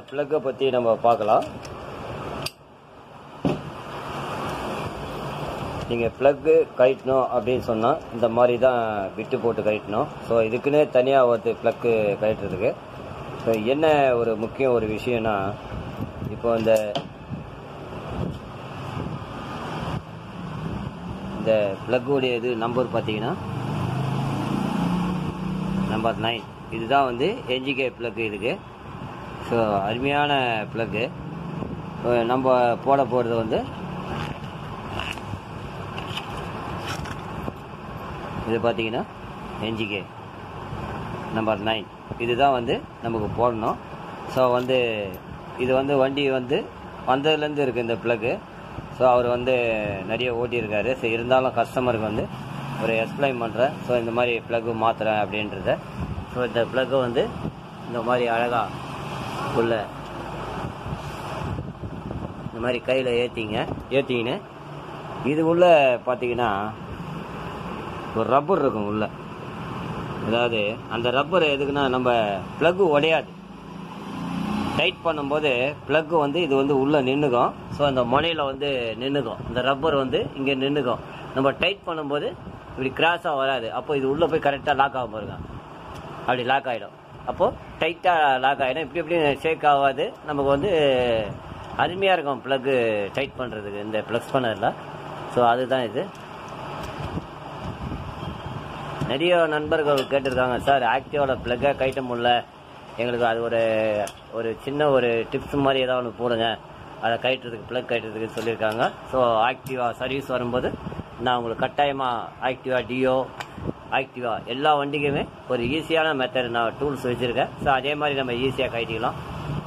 ப்ளக்கை பற்றி நம்ம பார்க்கலாம் நீங்கள் ப்ளக்கு கழட்டணும் அப்படின்னு சொன்னால் இந்த மாதிரி தான் விட்டு போட்டு கழட்டணும் ஸோ இதுக்குன்னே தனியாக ஒரு ப்ளக்கு கழட்டுறதுக்கு ஸோ என்ன ஒரு முக்கிய ஒரு விஷயம்னா இப்போ இந்த இந்த ப்ளக்குடைய இது நம்பர் பார்த்தீங்கன்னா நம்பர் நைன் இதுதான் வந்து என்ஜிகே ப்ளக்கு இதுக்கு ஸோ அருமையான ப்ளக்கு நம்ம போட போகிறது வந்து இது பார்த்தீங்கன்னா என்ஜிகே நம்பர் நைன் இதுதான் வந்து நமக்கு போடணும் ஸோ வந்து இது வந்து வண்டி வந்து வந்ததுலேருந்து இருக்குது இந்த ப்ளக்கு ஸோ அவர் வந்து நிறைய ஓட்டியிருக்காரு ஸோ இருந்தாலும் கஸ்டமருக்கு வந்து ஒரு எக்ஸ்பிளைன் பண்ணுறேன் ஸோ இந்த மாதிரி ப்ளக்கு மாற்றுறேன் அப்படின்றத ஸோ இந்த ப்ளக்கை வந்து இந்த மாதிரி அழகாக உள்ள இந்த மாதிரி கையில் ஏற்றிங்க ஏற்றிக்கின்னு இது உள்ள பார்த்தீங்கன்னா ஒரு ரப்பர் இருக்கும் உள்ள அதாவது அந்த ரப்பர் எதுக்குன்னா நம்ம ப்ளக்கு உடையாது டைட் பண்ணும்போது ப்ளக்கு வந்து இது வந்து உள்ளே நின்றுக்கும் ஸோ அந்த முனையில் வந்து நின்றுக்கும் இந்த ரப்பர் வந்து இங்கே நின்றுக்கும் நம்ம டைட் பண்ணும்போது இப்படி கிராஸாக வராது அப்போ இது உள்ளே போய் கரெக்டாக லாக் ஆகும் பாருங்க அப்படி லாக் ஆகிடும் அப்போது டைட்டாக லாக் ஆகிடும் இப்படி இப்படி ஷேக் ஆகாது நமக்கு வந்து அருமையாக இருக்கும் ப்ளக்கு டைட் பண்ணுறதுக்கு இந்த ப்ளக்ஸ் பண்ணதில் ஸோ அதுதான் இது நிறைய நண்பர்கள் கேட்டிருக்காங்க சார் ஆக்டிவோட ப்ளக்கை கைட்ட முடியல எங்களுக்கு அது ஒரு ஒரு சின்ன ஒரு டிப்ஸ் மாதிரி ஏதாவது ஒன்று போடுங்க அதை கட்டுறதுக்கு ப்ளக் கட்டுறதுக்கு சொல்லியிருக்காங்க ஸோ ஆக்டிவா சர்வீஸ் வரும்போது நான் உங்களுக்கு கட்டாயமாக ஆக்டிவா டியோ ஆக்டிவா எல்லா வண்டிக்குமே ஒரு ஈஸியான மெத்தட் நான் டூல்ஸ் வச்சுருக்கேன் ஸோ அதே மாதிரி நம்ம ஈஸியாக கட்டிக்கலாம்